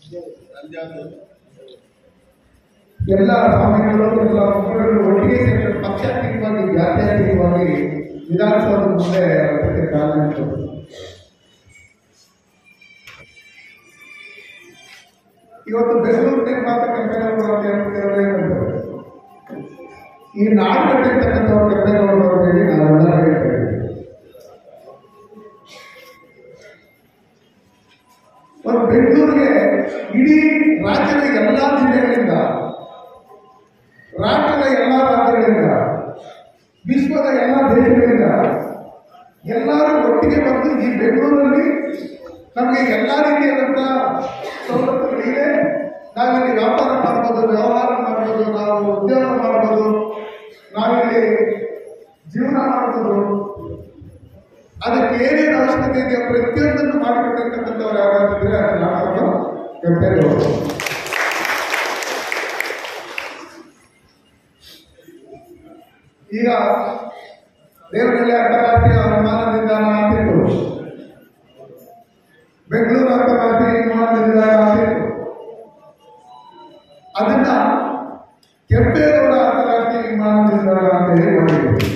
ಎಲ್ಲ ಸ್ವಾಮಿಗಳು ಎಲ್ಲ ಮುಖಂಡರು ಒಟ್ಟಿಗೆ ಸೇರಿ ಪಕ್ಷಾತೀತವಾಗಿ ಜಾತ್ಯತೀತವಾಗಿ ವಿಧಾನಸೌಧದ ಮುಂದೆ ಅದಕ್ಕೆ ಕಾರಣ ಇತ್ತು. ಇವತ್ತು ಬೆಂಗಳೂರು ನಿರ್ಮಾತ ಕೆಂಪೇಗೌಡರು ಅಂತ ಹೇಳ್ತಿರೋದೇ ಒಂದು. ಈ ನಾಡು ಕಟ್ಟಿರ್ತಕ್ಕಂಥವ್ರು ಕೆಂಪೇಗೌಡರು ಅಂತ ಹೇಳಿ ನಾವೆಲ್ಲ ಹೇಳ್ತೇವೆ ಒಂದು ಬೆಂಗಳೂರಿಗೆ ಇಡೀ ರಾಜ್ಯದ ಎಲ್ಲ ಜಿಲ್ಲೆಗಳಿಂದ ರಾಷ್ಟ್ರದ ಎಲ್ಲ ರಾಜ್ಯಗಳಿಂದ ವಿಶ್ವದ ಎಲ್ಲ ದೇಶಗಳಿಂದ ಎಲ್ಲರೂ ಒಟ್ಟಿಗೆ ಬಂದು ಈ ಬೆಂಗಳೂರಲ್ಲಿ ನಮಗೆ ಎಲ್ಲ ರೀತಿಯಾದಂಥ ಸವಲತ್ತುಗಳಿವೆ ನಾವಿಲ್ಲಿ ವ್ಯಾಪಾರ ಮಾಡ್ಬೋದು ವ್ಯವಹಾರ ಮಾಡ್ಬೋದು ನಾವು ಉದ್ಯೋಗ ಮಾಡ್ಬೋದು ನಾವಿಲ್ಲಿ ಜೀವನ ಮಾಡ್ಬೋದು ಅದಕ್ಕೆ ಏನೇನು ಅವಶ್ಯಕತೆ ಇದೆಯೋ ಪ್ರತಿಯೊಂದನ್ನು ಮಾಡಿಕೊಟ್ಟಿರ್ತಕ್ಕಂಥವ್ರು ಯಾರಾಗಿದ್ರೆ ಅದು ನಾವು ಕೆಂಪೇಗೌಡರು ಈಗ ದೇವರಲ್ಲಿ ಅಂತಾರಾಷ್ಟ್ರೀಯ ವಿಮಾನ ನಿಲ್ದಾಣ ಆಗ್ತಿತ್ತು ಬೆಂಗಳೂರು ಅಂತಾರಾಷ್ಟ್ರೀಯ ವಿಮಾನ ನಿಲ್ದಾಣ ಆಗ್ತಿತ್ತು ಅದನ್ನ ಕೆಂಪೇಗೌಡ ಅಂತಾರಾಷ್ಟ್ರೀಯ ವಿಮಾನ ನಿಲ್ದಾಣ ಅಂತ ಹೇಳಿ ಮಾಡಿದ್ರು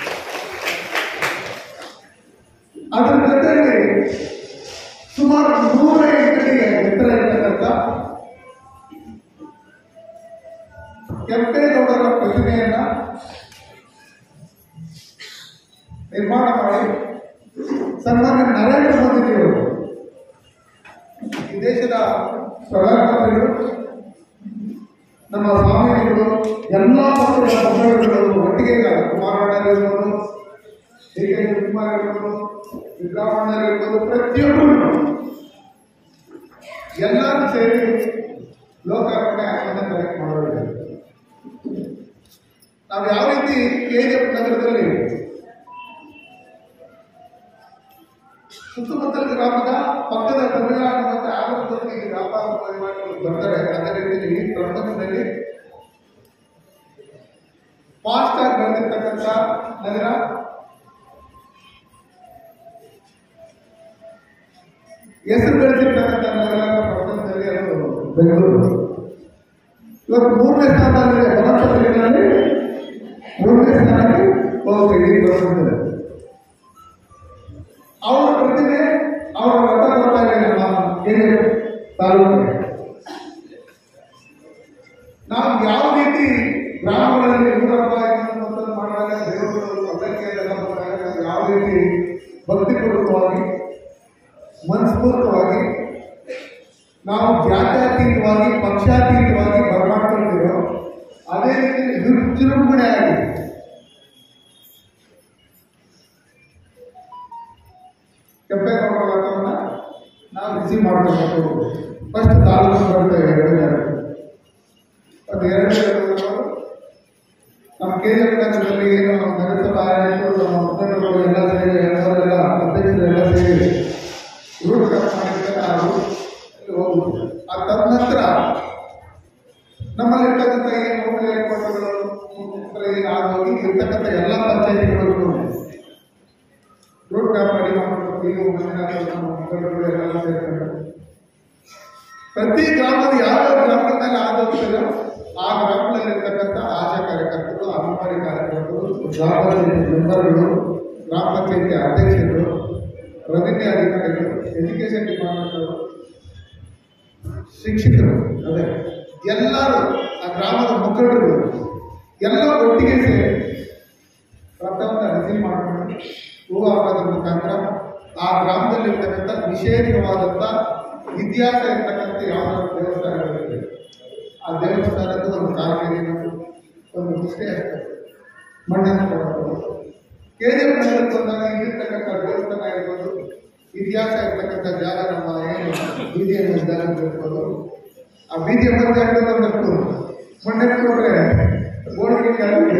ಅದರ ಜೊತೆಯಲ್ಲಿ ಸುಮಾರು ನೂರ ಎಂಟಡಿಗೆ ಎತ್ತರ ಇರ್ತಕ್ಕಂಥ ಕೆಂಪೇಗೌಡರ ಪ್ರತಿಮೆಯನ್ನ ನಿರ್ಮಾಣ ಮಾಡಿ ಸನ್ಮಾನ್ಯ ನರೇಂದ್ರ ಮೋದಿಜಿಯವರು ಈ ದೇಶದ ಪ್ರಧಾನಮಂತ್ರಿಗಳು ನಮ್ಮ ಸ್ವಾಮಿಗಳು ಎಲ್ಲ ಪಕ್ಷದ ಮುಖಂಡರುಗಳು ಒಟ್ಟಿಗೆ ಇದ್ದಾರೆ ಕುಮಾರಣ್ಣರಿರ್ಬೋದು ಡಿ ಕೆ ಶಿವಕುಮಾರ್ ಇರ್ಬೋದು ಸಿದ್ದರಾಮಣ್ಣ ಇರ್ಬೋದು ಪ್ರತಿಯೊಬ್ಬರು ಎಲ್ಲರೂ ಸೇರಿ ಲೋಕಾರ್ಪಣೆ ಆಚರಣೆ ಕಲೆಕ್ಟ್ ಮಾಡೋದು ನಾವು ಯಾವ ರೀತಿ ಕೆ ಜಿ ಎಫ್ ನಗರದಲ್ಲಿ ಸುತ್ತಮುತ್ತಲ ಗ್ರಾಮದ ಪಕ್ಕದ ತಮಿಳುನಾಡು ಮತ್ತು ಆಂಧ್ರದಲ್ಲಿ ವ್ಯಾಪಾರ ವಹಿವಾಟುಗಳು ಬರ್ತಾರೆ ಅದೇ ರೀತಿ ಈ ಪ್ರಪಂಚದಲ್ಲಿ ಫಾಸ್ಟ್ ಆಗಿ ಬಂದಿರತಕ್ಕಂಥ ನಗರ ಹೆಸರು ಗಳಿಸಿರ್ತಕ್ಕಂಥ ನಗರ ಪ್ರಪಂಚದಲ್ಲಿ ಅದು ಬೆಂಗಳೂರು ಇವತ್ತು ಮೂರನೇ ಸ್ಥಾನದಲ್ಲಿದೆ ಬಲಪತ್ರಿಕೆಗಳಲ್ಲಿ ಮೂರನೇ ಸ್ಥಾನಕ್ಕೆ ಹೋಗುತ್ತೆ ಇಡೀ ಬರುತ್ತದೆ ಅವರ ಪ್ರತಿಮೆ ಅವರ ರಥ ಬರ್ತಾ ಇದೆ ನಮ್ಮ ಏನು ತಾಲೂಕಿಗೆ ನಾವು ಯಾವ ರೀತಿ ಗ್ರಾಮಗಳಲ್ಲಿ ಊರಪ್ಪ ಇನ್ನೊಂದು ಮತ್ತೊಂದು ಮಾಡಿದಾಗ ದೇವರುಗಳು ಪದ್ಧತಿ ಎಲ್ಲ ಬಂದಾಗ ನಾವು ಯಾವ ರೀತಿ ಭಕ್ತಿಪೂರ್ವಕವಾಗಿ ಮನಸ್ಫೂರ್ತವಾಗಿ ನಾವು ಜಾತ್ಯತೀತವಾಗಿ ಪಕ್ಷಾತೀತವಾಗಿ ಬರಮಾಡ್ಕೊಳ್ತೀವೋ ಅದೇ ರೀತಿ ವಿಜೃಂಭಣೆ ಆಗಿದೆ ಕೆಂಪೇಗೌಡ ವ್ರತವನ್ನ ನಾವು ರಿಸೀವ್ ಮಾಡಬೇಕು ಫಸ್ಟ್ ತಾಲೂಕು ಬರ್ತೇವೆ ಎರಡು ಜನ ಅದು ಎರಡು ಜನರು ನಮ್ಮ ಕೆ ಜಿ ನಗರದಲ್ಲಿ ಏನು ನಮ್ಮ ನಗರಸಭಾ ಆಡಳಿತರು ನಮ್ಮ ಮುಖಂಡರು ಎಲ್ಲ ಸೇರಿ ಎಲ್ಲರೆಲ್ಲ ಅಧ್ಯಕ್ಷರೆಲ್ಲ ಸೇರಿ ರೂಟ್ ಕಟ್ ಮಾಡಿದ್ರೆ ಆ ರೂಟ್ ಹೋಗುದು ಆ ತದನಂತರ ನಮ್ಮಲ್ಲಿರ್ತಕ್ಕಂಥ ಏನು ಹೋಬಳಿ ಹೆಡ್ಕ್ವಾರ್ಟರ್ಗಳು ಏನು ಆಗೋಗಿ ಇರ್ತಕ್ಕಂಥ ಎಲ್ಲ ಪಂಚಾಯತಿಗಳಿಗೂ ರೋಡ್ ಕಾಪಾಡಿ ಮಾಡಬೇಕು ಈಗ ಮಂಜುನಾಥ ನಮ್ಮ ಮುಖಂಡರು ಎಲ್ಲ ಸೇರ್ಕೊಂಡು ಪ್ರತಿ ಗ್ರಾಮದ ಯಾವ ಗ್ರಾಮದಲ್ಲಿ ಆದೋಗ್ತದೋ ಆ ಗ್ರಾಮದಲ್ಲಿರ್ತಕ್ಕಂಥ ಆಶಾ ಕಾರ್ಯಕರ್ತರು ಅಂಗನವಾಡಿ ಕಾರ್ಯಕರ್ತರು ಗ್ರಾಮದ ಮೆಂಬರ್ಗಳು ಗ್ರಾಮ ಪಂಚಾಯತಿ ಅಧ್ಯಕ್ಷರು ರೆವಿನ್ಯೂ ಅಧಿಕಾರಿಗಳು ಎಜುಕೇಶನ್ ಡಿಪಾರ್ಟ್ಮೆಂಟ್ ಶಿಕ್ಷಕರು ಅದೇ ಎಲ್ಲರೂ ಆ ಗ್ರಾಮದ ಮುಖಂಡರು ಎಲ್ಲ ಒಟ್ಟಿಗೆ ಸೇರಿ ರಥವನ್ನು ರಿಸೀವ್ ಮಾಡಿಕೊಂಡು ಹೂವು ಹಾಕೋದ್ರ ಮುಖಾಂತರ ಆ ಗ್ರಾಮದಲ್ಲಿರ್ತಕ್ಕಂಥ ವಿಶೇಷವಾದಂಥ ಇತಿಹಾಸ ಇರ್ತಕ್ಕಂಥ ಯಾವ್ದಾದ್ರು ದೇವಸ್ಥಾನಗಳಿದೆ ಆ ದೇವಸ್ಥಾನದ ಒಂದು ಕಾಲುವೆಯನ್ನು ಒಂದು ಮುಷ್ಟಿ ಆಗ್ತದೆ ಮಣ್ಣನ್ನು ಕೊಡಬಹುದು ಕೆ ಜಿ ಎಫ್ ನಗರಕ್ಕೆ ಬಂದಾಗ ಇಲ್ಲಿರ್ತಕ್ಕಂಥ ದೇವಸ್ಥಾನ ಇರ್ಬೋದು ಇತಿಹಾಸ ಇರ್ತಕ್ಕಂಥ ಜಾಗ ನಮ್ಮ ಏನು ಬೀದಿಯನ್ನು ಜಾಗ ಇರ್ಬೋದು ಆ ಬೀದಿಯ ಮಧ್ಯೆ ಹಾಕಿದ್ರೆ ಒಂದಷ್ಟು ಮಣ್ಣನ್ನು ಕೊಟ್ಟರೆ ಗೋಡೆಗೆ ಕೆಳಗೆ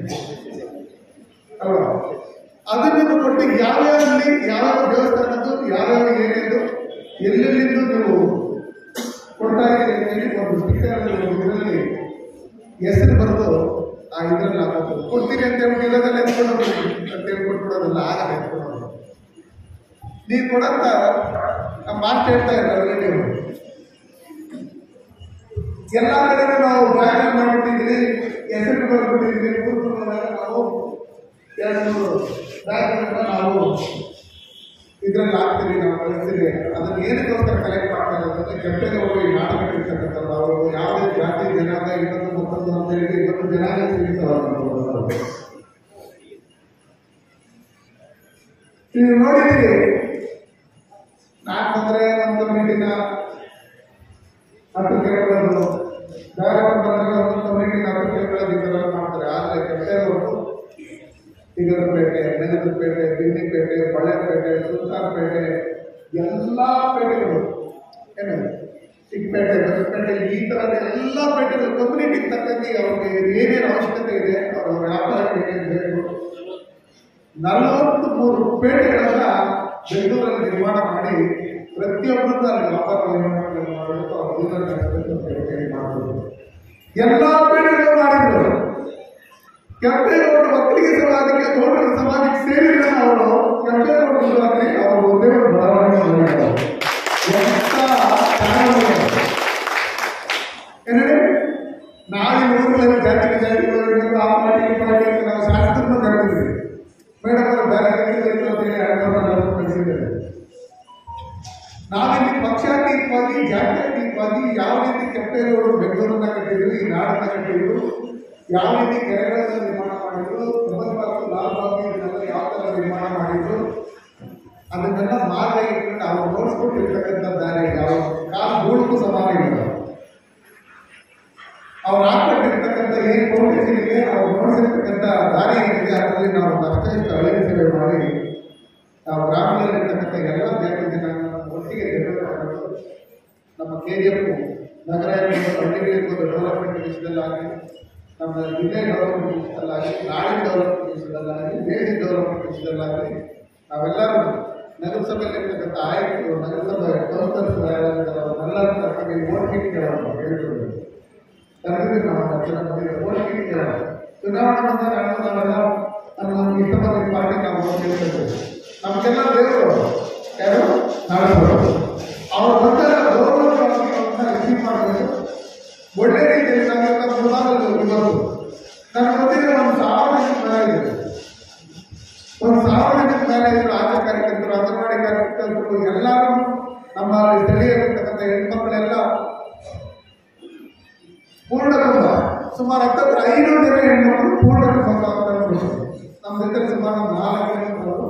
ಅಲ್ವಾ ಅದನ್ನು ಕೊಟ್ಟು ಯಾವ್ಯಾವಲ್ಲಿ ಯಾವ್ಯಾವ ದೇವಸ್ಥಾನದ್ದು ಯಾವ್ಯಾವ ಏನೇನು ಎಲ್ಲೆಲ್ಲಿಂದ ನೀವು ಕೊಡ್ತಾ ಇದ್ದೀರಿ ಅಂತ ಹೇಳಿ ಒಂದು ಸ್ಟಿಕ್ಕರ್ ಇದರಲ್ಲಿ ಹೆಸರು ಬರೆದು ಆ ಇದರಲ್ಲಿ ಹಾಕೋದು ಕೊಡ್ತೀರಿ ಅಂತ ಹೇಳ್ಬಿಟ್ಟು ಇಲ್ಲದಲ್ಲ ಎತ್ಕೊಂಡು ಹೋಗ್ಬಿಡಿ ಅಂತ ಹೇಳಿ ಕೊಟ್ಬಿಡೋದಲ್ಲ ಆಗ ಎತ್ಕೊಂಡು ನೀವು ಕೊಡಂತ ನಮ್ಮ ಮಾತು ಹೇಳ್ತಾ ಇದ್ದಾರೆ ನೀವು ಎಲ್ಲ ಕಡೆನೂ ನಾವು ಬ್ಯಾಗ್ ಮಾಡ್ಬಿಟ್ಟಿದ್ವಿ ಹೆಸರು ಬರ್ಬಿಟ್ಟಿದ್ವಿ ಕೂತ್ಕೊಂಡಾಗ ನಾವು ಎರಡು ಮೂರು ಬ್ಯಾಗ್ಗಳನ್ನ ನಾವು ಇದ್ರಲ್ಲಿ ಹಾಕ್ತೀವಿ ನಾವು ಕಳಿಸ್ತೀವಿ ಅದನ್ನ ಏನಕ್ಕೋಸ್ಕರ ಕಲೆಕ್ಟ್ ಮಾಡ್ತಾ ಇರೋದಂದ್ರೆ ಕೆಟ್ಟಗೆ ಹೋಗಿ ನಾಟಕ ಇರ್ತಕ್ಕಂಥದ್ದು ಅವರು ಯಾವುದೇ ಜಾತಿ ಜನಾಂಗ ಇನ್ನೊಂದು ಮತ್ತೊಂದು ಅಂತ ಹೇಳಿ ಇವತ್ತು ಜನಾಂಗ ಸೀಮಿತವಾದಂಥದ್ದು ನೀವು ನೋಡಿದ್ದೀರಿ ನಾನು ಬಂದ್ರೆ ಒಂದು ಕಮಿಟಿನ ಹತ್ತು ಕೆರೆಗಳು ಬೇರೆ ಬಂದ್ರೆ ಒಂದು ಕಮಿಟಿನ ಹತ್ತು ಕೆರೆಗಳು ಇದೆಲ್ಲ ಮಾಡ್ತಾರೆ ಆದರೆ ಕೆಟ್ಟವರು ಸಿಗದಪೇಟೆ ನೆಲದಪೇಟೆ ಬಿನ್ನಿಪೇಟೆ ಬಳೆಪೇಟೆ ಸುಲ್ತಾನ್ಪೇಟೆ ಎಲ್ಲ ಪೇಟೆಗಳು ಏನು ಚಿಕ್ಕಪೇಟೆ ದೊಡ್ಡಪೇಟೆ ಈ ಥರದ ಎಲ್ಲ ಪೇಟೆಗಳು ಕಮ್ಯುನಿಟಿಗೆ ತಕ್ಕಂತೆ ಅವ್ರಿಗೆ ಏನೇನು ಅವಶ್ಯಕತೆ ಇದೆ ಅವರ ವ್ಯಾಪಾರಕ್ಕೆ ಏನೇನು ಬೇಕು ನಲವತ್ತು ಮೂರು ಪೇಟೆಗಳನ್ನ ಬೆಂಗಳೂರಲ್ಲಿ ನಿರ್ಮಾಣ ಮಾಡಿ ಪ್ರತಿಯೊಬ್ಬರದ್ದು ಅಲ್ಲಿ ವ್ಯಾಪಾರ ನಿರ್ಮಾಣ ಮಾಡಬೇಕು ಅವ್ರ ಜೀವನ ನಡೆಸಬೇಕು ಅಂತ ಹೇಳಿ ಮಾಡ್ಬೋದು ಎಲ್ಲ ಪೇಟೆಗಳು ಮಾಡಿದ್ರು ಕೆಂಪೇಗೌಡರ ಒಕ್ಕಲಿಗ ಸಮಾಜಕ್ಕೆ ಗೌಡರ ಸಮಾಜಕ್ಕೆ ಸೇರಿದ ಅವರು ಕೆಂಪೇಗೌಡರ ಸಮಾಜಕ್ಕೆ ಅವರು ಒಂದೇ ಒಂದು ಬದಲಾವಣೆ ಮಾಡಿದ್ದಾರೆ ಎಂತ ಚೆನ್ನಾಗಿದೆ. ಏನೇಳಿ ನಾಳೆ ಊರಲ್ಲಿ ಜಾತಿ ಜಾತಿಗಳು ಆ ಪಾರ್ಟಿ ಈ ಪಾರ್ಟಿ ಅಂತ ನಾವು ಶಾಸಕರನ್ನ ಕರೆದಿದ್ವಿ ಮೇಡಮ್ ಅವರು ಬೇರೆ ಕರೀಬೇಕು ಅಂತ ಹೇಳಿ ಎರಡು ಕಳಿಸಿದ್ದಾರೆ ನಾವಿಲ್ಲಿ ಪಕ್ಷಾತೀತವಾಗಿ ಜಾತ್ಯತೀತವಾಗಿ ಯಾವ ರೀತಿ ಕೆಂಪೇಗೌಡರು ಬೆಂಗಳೂರನ್ನ ಕಟ್ಟಿದ್ರು ಈ ನಾಡನ್ನ ಕಟ್ಟಿದ್ರು ಯಾವ ರೀತಿ ಕೆರೆಗಳನ್ನು ನಿರ್ಮಾಣ ಮಾಡಿದ್ರು ಪ್ರಬಂಧವಾಗಿ ಲಾಭವಾಗಿ ಇದನ್ನೆಲ್ಲ ಯಾವ ಥರ ನಿರ್ಮಾಣ ಮಾಡಿದ್ರು ಅದನ್ನೆಲ್ಲ ಮಾರ್ಗ ಇಟ್ಕೊಂಡು ಅವ್ರು ನೋಡ್ಸ್ಕೊಟ್ಟಿರ್ತಕ್ಕಂಥ ದಾರಿ ಯಾವ ಕಾಲು ಗೂಡುಕು ಸಮಾನ ಇಲ್ಲ ಅವ್ರು ಹಾಕೊಂಡಿರ್ತಕ್ಕಂಥ ಏನು ಫೌಂಡೇಶನ್ ಇದೆ ಅವ್ರು ನೋಡಿಸಿರ್ತಕ್ಕಂಥ ದಾರಿ ಏನಿದೆ ಅದರಲ್ಲಿ ನಾವು ಅತ್ಯಂತ ಅಳಿಯ ಸೇವೆ ಮಾಡಿ ನಾವು ಗ್ರಾಮದಲ್ಲಿರ್ತಕ್ಕಂಥ ಎಲ್ಲ ಜಾತಿ ಜನ ಒಟ್ಟಿಗೆ ಡೆವಲಪ್ ನಮ್ಮ ಕೆ ಜಿ ಎಫ್ ನಗರ ಇರ್ಬೋದು ಹಳ್ಳಿಗೆ ಇರ್ಬೋದು ಡೆವಲಪ್ಮೆಂಟ್ ವಿಷಯದಲ್ಲಾಗಲಿ ನಮ್ಮ ಜಿಲ್ಲೆ ಡೆವಲಪ್ಮೆಂಟ್ ವಿಷಯದಲ್ಲಾಗಲಿ ನಾಡಿನ ಡೆವಲಪ್ಮೆಂಟ್ ವಿಷಯದಲ್ಲಾಗಲಿ ದೇಶದ ಡೆವಲಪ್ಮೆಂಟ್ ವಿಷಯದಲ್ಲಾಗಲಿ ನಾವೆಲ್ಲರೂ ನಗರಸಭೆಯಲ್ಲಿರ್ತಕ್ಕಂಥ ಆಯುಕ್ತರು ನಗರಸಭೆ ಕೌನ್ಸಿಲರ್ಸ್ ಅವರೆಲ್ಲರೂ ಕರ್ಕೊಂಡು ಓಟ್ ಮೀಟಿಂಗ್ಗಳನ್ನು ಹೇಳ್ಕೊಡ್ಬೇಕು ಕರೆದಿದ್ದೀವಿ ನಾವು ಹತ್ತು ಜನ ಬಂದಿದ್ದೀವಿ ಓಟ್ ಮೀಟಿಂಗ್ ಚುನಾವಣೆ ಬಂದಾಗ ನಾವೆಲ್ಲ ನಮ್ಮ ಇಷ್ಟ ಬಂದ ಪಾರ್ಟಿ ನಾವು vote ಕೇಳ್ಕೊಳ್ತೇವೆ ನಮಗೆಲ್ಲ ದೇವರು ಯಾರು ನಾಡವರು ಅವ್ರು ಬಂದಾಗ ಗೌರವವಾಗಿ ಅವ್ರನ್ನ ರಿಸೀವ್ ಮಾಡಬೇಕು ಒಳ್ಳೆ ರೀತಿಯಲ್ಲಿ ನಮ್ಗೆಲ್ಲ ಮುದಾದಲ್ಲಿ ಇವತ್ತು ನನ್ನ ಗೊತ್ತಿರೋ ಒಂದು ಸಾವಿರ ಜನಕ್ಕೆ ಮೇಲೆ ಇದೆ ಒಂದು ಸಾವಿರ ಜನಕ್ಕೆ ಮೇಲೆ ಇದ್ರು ಆಶಾ ಕಾರ್ಯಕರ್ತರು ಅಂಗನವಾಡಿ ಕಾರ್ಯಕರ್ತರು ಎಲ್ಲರೂ ನಮ್ಮ ಸ್ಥಳೀಯರಿರ್ತಕ್ಕಂಥ ಹೆಣ್ಮಕ್ಳೆಲ್ಲ ಪೂರ್ಣ ಕುಂಭ ಸುಮಾರು ಹತ್ತತ್ರ ಐನೂರು ಜನ ಹೆಣ್ಮಕ್ಳು ಪೂರ್ಣ ಕುಂಭ ನಮ್ಮ ಜೊತೆ ಸುಮಾರು ಒಂದು ನಾಲ್ಕು ಹೆಣ್ಮಕ್ಳು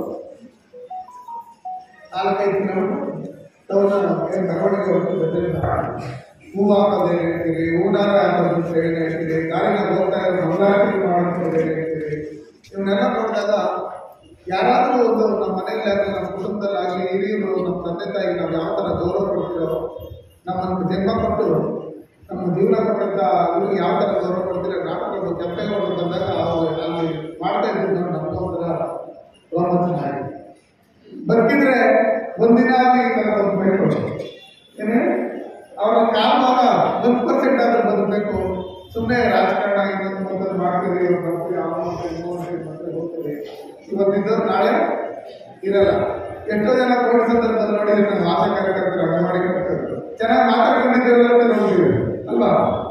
ನಾಲ್ಕೈದು ಕಿಲೋಮೀಟರ್ ಟೌನ್ ಏನು ಮೆರವಣಿಗೆ ಹೊರಟು ಜೊತೆಲಿಂದ ಹೂ ಹಾಕೋದು ಏನು ಹೇಳ್ತೀವಿ ಹೂನಾರ ಹಾಕೋದು ಅಂತ ಏನು ಹೇಳ್ತೀವಿ ಗಾಳಿನ ಹೋಗ್ತಾ ಇರೋ ಮಂಗಳಾರತಿ ಮಾಡೋದು ಏನು ಹೇಳ್ತೀವಿ ಇವನ್ನೆಲ್ಲ ನೋಡಿದಾಗ ಯಾರಾದರೂ ಒಂದು ನಮ್ಮ ಮನೆಯಲ್ಲಿ ಆಗಲಿ ನಮ್ಮ ಕುಟುಂಬದಲ್ಲಾಗಲಿ ಹಿರಿಯರು ನಮ್ಮ ತಂದೆ ತಾಯಿ ನಾವು ಯಾವ ಥರ ಗೌರವ ಕೊಡ್ತೀರೋ ನಮ್ಮನ್ನು ಜನ್ಮ ಕೊಟ್ಟು ನಮ್ಮ ಜೀವನ ಕೊಟ್ಟಂತ ಇವ್ರಿಗೆ ಯಾವ ಥರ ಗೌರವ ಕೊಡ್ತೀರೋ ನಾಟಕಗಳು ಕೆಂಪೇಗೌಡರು ಬಂದಾಗ ಅವರು ಅಲ್ಲಿ ಮಾಡ್ತಾ ಇದ್ದು ನಮಗೂ ಒಂಥರ ರೋಮಾಂಚನ ಆಗಿದೆ ಬದುಕಿದ್ರೆ ಒಂದಿನ ಆಗಲಿ ನನ್ನ ಬದುಕಬೇಕು ಏನೇ ಅವರ ಕಾಲಮಾನ ಒಂದು ಪರ್ಸೆಂಟ್ ಆದ್ರೂ ಬದುಕಬೇಕು ಸುಮ್ಮನೆ ರಾಜಕಾರಣ ಇನ್ನೊಂದು ಮತ್ತೊಂದು ಮಾಡ್ತೀವಿ ಇವ್ರು ಬರ್ತೀವಿ ಅವ್ರು ಮಾಡ್ತೀವಿ ಇವ್ರು ಮಾಡ್ತೀವಿ ಮತ್ತೆ ಹೋಗ್ತೀವಿ ಇವತ್ತಿದ್ದವ್ರು ನಾಳೆ ಇರಲ್ಲ ಎಷ್ಟೋ ಜನ ಕೋವಿಡ್ ಸಂದರ್ಭದಲ್ಲಿ ನೋಡಿದ್ರೆ ನಮ್ಮ ಆಶಾ ಕಾರ್ಯಕರ್ತರು ಅಂಗನವಾಡಿ ಕಾರ್ಯಕರ್ತರು ಚೆನ್ನಾಗಿ ಮಾತಾಡ್ಕೊಂಡಿದ್ದೀರಲ್ಲ ಅಂತ ನೋಡ್ತೀವಿ ಅಲ್ವಾ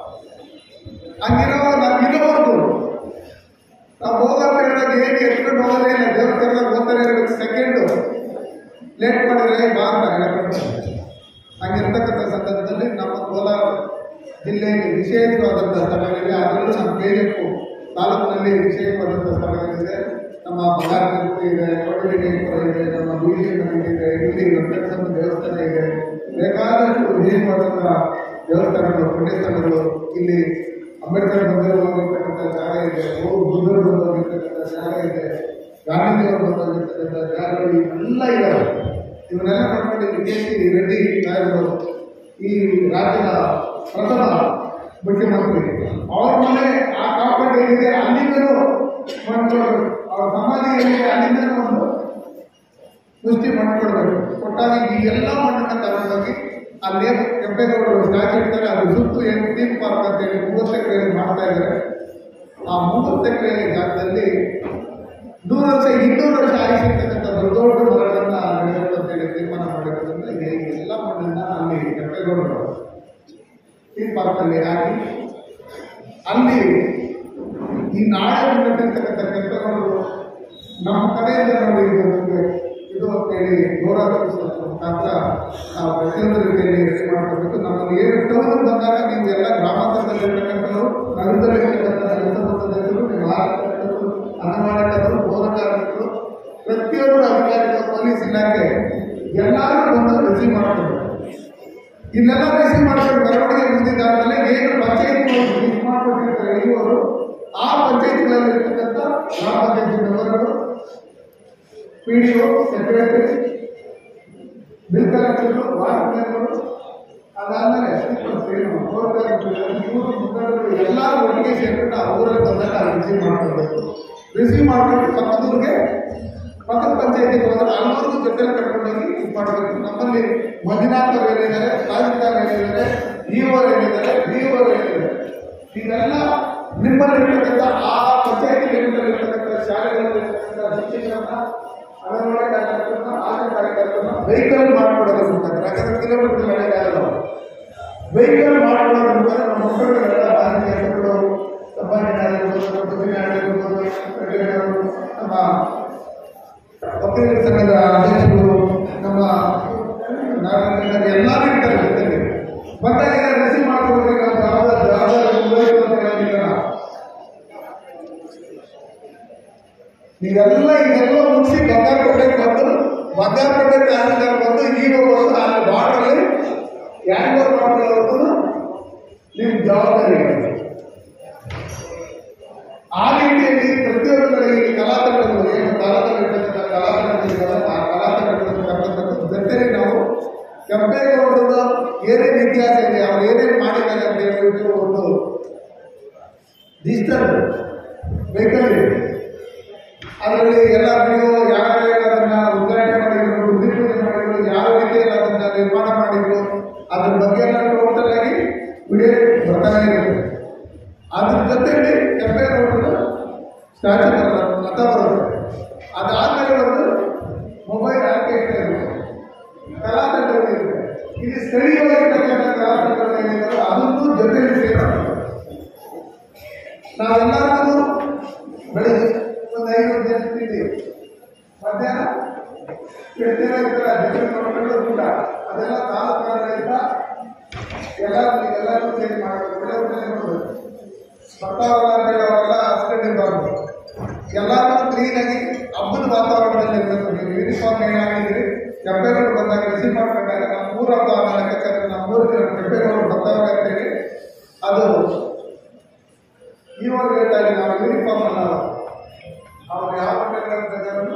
ಹಂಗಿರೋ ನಾವು ಇರೋವರೆಗೂ ನಾವು ಹೋಗಂತ ಹೇಳಿದಾಗ ಹೇಗೆ ಎತ್ಕೊಂಡು ಹೋಗೋದೇ ಇಲ್ಲ ದೇವ್ರ ಕರೆದಾಗ ಹೋಗ್ತಾರೆ ಇರಬೇಕು ಸೆಕೆಂಡು ಲೇಟ್ ಮಾಡಿದ್ರೆ ಬಾ ಅಂತ ಹೇಳ್ಕೊಳ್ತಾರೆ ಹಂಗಿರ್ತಕ್ಕಂಥ ಸಂದರ್ಭದಲ್ಲಿ ನಮ್ಮ ಕೋಲಾರ ಜಿಲ್ಲೆಯಲ್ಲಿ ವಿಶೇಷವಾದಂಥ ಸ್ಥಳಗಳಿವೆ ಅದರಲ್ಲೂ ನಮ್ಮ ಬೇರೆಪ್ಪು ತಾಲೂಕಿನಲ್ಲಿ ವಿಶೇಷವಾದಂಥ ಸ್ಥಳಗಳಿದೆ ನಮ್ಮ ಬಳ್ಳಾರಿ ಇದೆ ಕೋಟಲಿಂಗೇಶ್ವರ ಇದೆ ನಮ್ಮ ಬೀದಿ ಇದೆ ಇಲ್ಲಿ ವೆಂಕಟೇಶ್ವರ ದೇವಸ್ಥಾನ ಇದೆ ಬೇಕಾದಷ್ಟು ವಿಶೇಷವಾದಂಥ ದೇವಸ್ಥಾನಗಳು ಪುಣ್ಯಸ್ಥಳಗಳು ಇಲ್ಲಿ ಅಂಬೇಡ್ಕರ್ ಬಂದರು ಹೋಗಿರ್ತಕ್ಕಂಥ ಜಾಗ ಇದೆ ಅವರು ಬುದ್ಧರು ಬಂದು ಹೋಗಿರ್ತಕ್ಕಂಥ ಜಾಗ ಇದೆ ಗಾಂಧೀಜಿಯವರು ಬಂದು ಹೋಗಿರ್ತಕ್ಕಂಥ ಜಾಗಗಳು ಇವೆಲ್ಲ ಇದಾವೆ ಇವನ್ನೆಲ್ಲ ನೋಡ್ಕೊಂಡು ವಿಜಯಶ್ರೀ ರೆಡ್ಡಿ ಸಾಹೇಬರು ಈ ರಾಜ್ಯದ ಪ್ರಥಮ ಮುಖ್ಯಮಂತ್ರಿ ಅವ್ರ ಮನೆ ಆ ಕಾಪಾಡಿ ಏನಿದೆ ಅಲ್ಲಿಂದಲೂ ಮಾಡ್ಕೊಳ್ಬೇಕು ಅವ್ರ ಸಮಾಧಿ ಏನಿದೆ ಅಲ್ಲಿಂದಲೂ ಒಂದು ಸೃಷ್ಟಿ ಮಾಡಿಕೊಡ್ಬೇಕು ಒಟ್ಟಾಗಿ ಈ ಎಲ್ಲ ಮಣ್ಣನ್ನ ತಗೊಂಡೋಗಿ ಅಲ್ಲಿ ಕೆಂಪೇಗೌಡರು ಸ್ಟ್ಯಾಚು ಇರ್ತಾರೆ ಅದ್ರ ಸುತ್ತು ಏನು ಥೀಮ್ ಪಾರ್ಕ್ ಅಂತ ಹೇಳಿ ಮೂವತ್ತು ಎಕರೆಯಲ್ಲಿ ಮಾಡ್ತಾ ಇದ್ದಾರೆ ಆ ಮೂವತ್ತು ಎಕರೆ ಜಾಗದಲ್ಲಿ ನೂರು ವರ್ಷ ಇನ್ನೂರು ವರ್ಷ ಆಯುಷಿರ್ತಕ್ಕಂಥ ದೊಡ್ಡ ದೊಡ್ಡ ಮರಗಳನ್ನ ಬೆಳೆಸಬೇಕು ಅಂತ ಹೇಳಿ ತೀರ್ಮಾನ ಮಾಡಿರೋದ್ರಿಂದ ಈ ಎಲ್ಲ ಮಣ್ಣನ್ನ ಅಲ್ಲಿ ಕೆಂಪೇಗೌಡರು ಈ ಪಾರ್ಕಲ್ಲಿ ಆಗಿ ಅಲ್ಲಿ ಈ ನಾಳೆ ಬಂದಿರ್ತಕ್ಕಂಥ ಕೆಲಸಗಳು ನಮ್ಮ ಕಡೆಯಿಂದ ನೋಡಿ ಇದು ನಮಗೆ ಇದು ಅಂತೇಳಿ ಗೌರವ ತೋರಿಸೋದ್ರ ಮುಖಾಂತರ ನಾವು ಪ್ರತಿಯೊಂದು ರೀತಿಯಲ್ಲಿ ರೆಡಿ ಮಾಡ್ಕೋಬೇಕು ನಮ್ಮಲ್ಲಿ ಏನು ಟೌನ್ ಬಂದಾಗ ನೀವು ಎಲ್ಲ ಗ್ರಾಮಾಂತರದಲ್ಲಿರ್ತಕ್ಕಂಥವ್ರು ನಗರದಲ್ಲಿರ್ತಕ್ಕಂಥ ಕೆಲಸಗಳು ನೀವು ಆರ್ಥಿಕರು ಅಂಗನವಾಡಿಕರು ಬೋಧಕಾರರು ಪ್ರತಿಯೊಬ್ಬರು ಅಧಿಕಾರಿಗಳು ಪೊಲೀಸ್ ಇಲಾಖೆ ಎಲ್ಲರೂ ಬಂದು ರಿಸೀವ್ ಮಾಡ್ಕೋಬೇಕು ಇದನ್ನೆಲ್ಲ ರಿಸೀವ್ ಮಾಡ್ಕೊಂಡು ಮೆರವಣಿಗೆ ಮುಗಿದಾದ್ಮೇಲೆ ಏನು ಪಂಚಾಯತ್ ರಿಸೀವ್ ಮಾಡ್ಕೊಟ್ಟಿರ್ತಾರೆ ಇವರು ಆ ಪಂಚಾಯತ್ಗಳಲ್ಲಿ ಇರ್ತಕ್ಕಂಥ ಗ್ರಾಮ ಪಂಚಾಯತ್ ಮೆಂಬರ್ಗಳು P D O secretary bill ಕಲೆಕ್ಟರ್ಗಳು ವಾರ್ಡ್ ಮೆಂಬರ್ಗಳು ಅದಾದ್ಮೇಲೆ ಇವರು ಮುಖಂಡರು ಎಲ್ಲರೂ ಒಟ್ಟಿಗೆ ಸೇರ್ಕೊಂಡು ಆ ಊರಲ್ಲಿ ಬಂದಾಗ ರಿಸೀವ್ ಮಾಡ್ಕೊಳ್ಬೇಕು ರಿಸೀವ್ ಮಾಡ್ಕೊಂಡು ಪಕ್ಕದೂರಿಗೆ ಪಕ್ಕದ ಪಂಚಾಯತಿಗೆ ಹೋದ್ರೆ ಅಲ್ಲವರೆಗೂ ಜೊತೆ ಕರ್ಕೊಂಡೋಗಿ ಇದು ಮಾಡಬೇಕು ನಮ್ಮಲ್ಲಿ ಮಂಜುನಾಥ್ ಅವರು ಏನಿದ್ದಾರೆ ತಹಸೀಲ್ದಾರ್ ಏನಿದ್ದಾರೆ ಇಒರ್ ಏನಿದ್ದಾರೆ ಬಿಒರ್ ಏನಿದ್ದಾರೆ ಇದೆಲ್ಲ ನಿಮ್ಮಲ್ಲಿ ಇರ್ತಕ್ಕಂಥ ಆ ಪಂಚಾಯತಿ ಲೆವೆಲಲ್ಲಿರ್ತಕ್ಕಂಥ ಶಾಲೆಗಳಲ್ಲಿರ್ತಕ್ಕಂಥ ಶಿಕ್ಷಕರನ್ನ ಅಂಗನವಾಡಿ ಕಾರ್ಯಕರ್ತರನ್ನ ಆಶಾ ಕಾರ್ಯಕರ್ತರನ್ನ ವೆಹಿಕಲ್ ಮಾಡ್ಕೊಡೋದ್ರ ಮುಖಾಂತರ ಯಾಕಂದ್ರೆ ಕಿಲೋಮೀಟರ್ ನಡೆಯೋದಾಗಲ್ಲ ವೆಹಿಕಲ್ ಮಾಡ್ಕೊಳ್ಳೋದ್ರ ಮುಖಾಂತರ ನಮ್ಮ ಮಕ್ಕಳುಗಳೆಲ್ಲ ಬಾರಿ ಕೆಲಸಗಳು ಸಂಪಾದನೆ ನಮ್ಮ ವಕೀಲರ ಸಂಘದ ಅಧ್ಯಕ್ಷರು ನಮ್ಮ ನಾಗರಿಕರು ಎಲ್ಲರೂ ಇರ್ತಾರೆ ಜೊತೆಗೆ ಬಂದಾಗ ರಿಸೀವ್ ಮಾಡ್ಕೊಳ್ಬೇಕು ನಾವು ಜವಾಬ್ದಾರಿ ಜವಾಬ್ದಾರಿ ಮುಂದುವರಿಯುವ ಅಂತ ಹೇಳಿದ್ದೀರಲ್ಲ. ನೀವೆಲ್ಲ ಇದೆಲ್ಲ ಮುಗಿಸಿ ಬಂಗಾರಪೇಟೆಗೆ ಬಂದು ಬಂಗಾರಪೇಟೆ ತಹಸೀಲ್ದಾರ್ ಬಂದು ಈಗ ಬಂದು ಅಲ್ಲಿ ಬಾರ್ಡರಲ್ಲಿ ಹ್ಯಾಂಡ್ ಓವರ್ ಮಾಡ್ಕೊಳ್ಳೋದು ನಿಮ್ಮ ಜವಾಬ್ದಾರಿ ಇದೆ. ಆ ರೀತಿಯಲ್ಲಿ ಪ್ರತಿಯೊಂದು ಕಡೆಗೆ ಕಲಾತಂಡಗಳು ಏನು ತಾಲೂಕಲ್ಲಿರ್ತಕ್ಕಂಥ ಕಲಾತಂಡಗಳಿದ್ದಾವೆ ಆ ಕಲಾತಂಡಗಳನ್ನು ಕರ್ಕೊಂಡು ಜೊತೆಗೆ ನಾವು ಕೆಂಪೇಗೌಡರದ ಏನೇನು ಇತಿಹಾಸ ಇದೆ ಅವ್ರು ಏನೇನು ಮಾಡಿದ್ದಾರೆ ಅಂತ ಹೇಳ್ಬಿಟ್ಟು ಒಂದು ಡಿಜಿಟಲ್ ವೆಹಿಕಲ್ ಇದೆ ಅದರಲ್ಲಿ ಎಲ್ಲ ವಿಡಿಯೋ ಯಾವ ರೀತಿ ಅದನ್ನ ಉದ್ಘಾಟನೆ ಮಾಡಿದ್ರು ಉದ್ಘಾಟನೆ ಮಾಡಿದ್ರು ಯಾವ ರೀತಿಯಲ್ಲಿ ಅದನ್ನ ನಿರ್ಮಾಣ ಮಾಡಿದ್ರು ಅದ್ರ ಬಗ್ಗೆ ಎಲ್ಲ ಟೋಟಲ್ ಆಗಿ ವಿಡಿಯೋ ಬರ್ತಾನೆ ಇರುತ್ತೆ ಅದ್ರ ಜೊತೆಲಿ ಕೆಂಪೇಗೌಡರು ಸ್ಟ್ಯಾಚು ಬರೋದು ಮತ ಬರುತ್ತೆ ಅದಾದ್ಮೇಲೆ ಒಂದು ಮೊಬೈಲ್ ಆರ್ಕೆಸ್ಟ್ರಾ ಇರುತ್ತೆ ಕಲಾತಂಡಗಳು ಇರುತ್ತೆ ಇಲ್ಲಿ ಸ್ಥಳೀಯವಾಗಿರ್ತಕ್ಕಂಥ ಕಲಾತಂಡಗಳು ಏನಿದೆ ಅದನ್ನು ಜೊತೆಲಿ ಸೇರ್ತಾರೆ ನಾವೆಲ್ಲರೂ ಬೆಳಿಗ್ಗೆ ಒಂದು ಐನೂರು ಜನ ತಿಂತೀವಿ ಮಧ್ಯಾಹ್ನ ಕೆಡ್ತೇನೆ ಇರ್ತಾರೆ ಜೊತೆ ನೋಡ್ಕೊಂಡು ಊಟ ಅದೆಲ್ಲ ತಾಲೂಕಿನಿಂದ ಎಲ್ಲರೂ ಎಲ್ಲರೂ ಸೇರಿ ಮಾಡಬೇಕು ಒಳ್ಳೆ ಊಟ ಕೊಡಬೇಕು ಬರ್ತಾವಲ್ಲ ಅಂತ ಹೇಳಿ ಅವೆಲ್ಲ ಹಸ್ಕೊಂಡಿರ್ಬಾರ್ದು ಎಲ್ಲರೂ ಕ್ಲೀನಾಗಿ ಹಬ್ಬದ ವಾತಾವರಣದಲ್ಲಿ ಇರಬೇಕು ನೀವು ಯೂನಿಫಾರ್ಮ್ ಏನಾಗಿದ್ರಿ ಕೆಂಪೇಗೌಡರು ಬಂದಾಗ ರಿಸೀವ್ ಮಾಡ್ಕೊಂಡಾಗ ನಮ್ಮ ಮೂರು ಹಬ್ಬ ಅನ್ನೋ ಲೆಕ್ಕಾಚಾರ ನಮ್ಮ ಮೂರು ಕೆಂಪೇಗೌಡರು ಬರ್ತಾವಾಗ ಅಂತೇಳಿ ಅದು ಇವಾಗ ಹೇಳ್ತಾರೆ ನಾವು ಯೂನಿಫಾರ್ಮ್ ಅಲ್ಲ ಅವ್ರು ಯಾವ ಪ್ರಕಾರವನ್ನು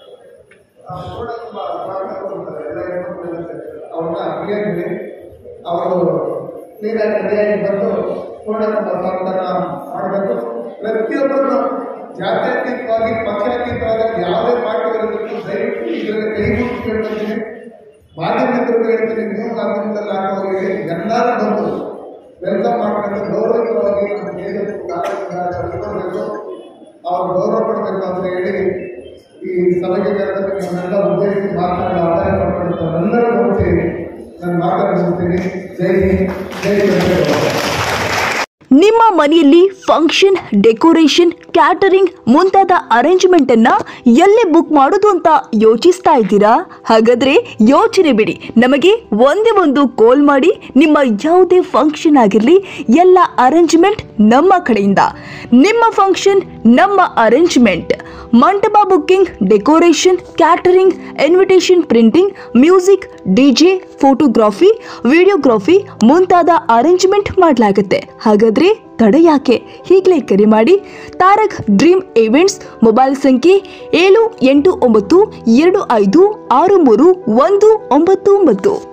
ಅವ್ರನ್ನ ಕ್ಲಿಯರ್ ಅವರು ಕ್ಲೀನಾಗಿ ರೆಡಿಯಾಗಿ ಬಂದು ಪೂರ್ಣಕುಂಭ ಸ್ವಾಗತನ ಮಾಡಬೇಕು ಪ್ರತಿಯೊಬ್ಬರು ಜಾತ್ಯತೀತವಾಗಿ ಪಕ್ಷಾತೀತವಾಗಿ ಯಾವುದೇ ಪಾರ್ಟಿಗಳಿರ್ಬೇಕು ದಯವಿಟ್ಟು ಇದರಲ್ಲಿ ಕೈಗೂಡಿ ಕೇಳ್ಕೊತೀನಿ ಮಾಧ್ಯಮಿಕರು ಹೇಳ್ತೀನಿ ನೀವು ಮಾಧ್ಯಮದಲ್ಲಿ ಹಾಕೋರಿಗೆ ಎಲ್ಲರೂ ಬಂದು ವೆಲ್ಕಮ್ ಮಾಡ್ಕೊಂಡು ಗೌರವಯುತವಾಗಿ ನಮ್ಮ ದೇಶದ ಕಾರ್ಯಕ್ರಮ ನಡೆಸ್ಕೊಳ್ಬೇಕು ಅವ್ರು ಗೌರವ ಕೊಡಬೇಕು ಅಂತ ಹೇಳಿ ಈ ಸಭೆಗೆ ಕರೆದ ನಮ್ಮೆಲ್ಲ ಉದ್ದೇಶಿಸಿ ಮಾತನಾಡಲು ಆದಾಯ ಪಡ್ಕೊಂಡು ಎಲ್ಲರೂ ನೋಡ್ತೀವಿ ನಾನು ಮಾತಾಡಿಸ್ತೀನಿ ಜೈ ಹಿಂದ್ ಜೈ ಕರ್ನಾಟಕ ನಿಮ್ಮ ಮನೆಯಲ್ಲಿ ಫಂಕ್ಷನ್ ಡೆಕೋರೇಷನ್ ಕ್ಯಾಟರಿಂಗ್ ಮುಂತಾದ ಅರೇಂಜ್ಮೆಂಟ್ ಅನ್ನ ಎಲ್ಲಿ ಬುಕ್ ಮಾಡೋದು ಅಂತ ಯೋಚಿಸ್ತಾ ಇದ್ದೀರಾ ಹಾಗಾದ್ರೆ ಯೋಚನೆ ಬಿಡಿ ನಮಗೆ ಒಂದೇ ಒಂದು ಕಾಲ್ ಮಾಡಿ ನಿಮ್ಮ ಯಾವುದೇ ಫಂಕ್ಷನ್ ಆಗಿರಲಿ ಎಲ್ಲ ಅರೇಂಜ್ಮೆಂಟ್ ನಮ್ಮ ಕಡೆಯಿಂದ ನಿಮ್ಮ ಫಂಕ್ಷನ್ ನಮ್ಮ ಅರೇಂಜ್ಮೆಂಟ್ ಮಂಟಪ booking decoration catering invitation printing music DJ photography videography ಮುಂತಾದ ಅರೇಂಜ್ಮೆಂಟ್ ಮಾಡಲಾಗುತ್ತೆ ಹಾಗಾದ್ರೆ ತಡ ಯಾಕೆ ಈಗಲೇ ಕರೆ ಮಾಡಿ ತಾರಕ್ ಡ್ರೀಮ್ ಈವೆಂಟ್ಸ್ ಮೊಬೈಲ್ ಸಂಖ್ಯೆ ಏಳು ಎಂಟು ಒಂಬತ್ತು ಎರಡು ಐದು ಆರು ಮೂರು ಒಂದು ಒಂಬತ್ತು ಒಂಬತ್ತು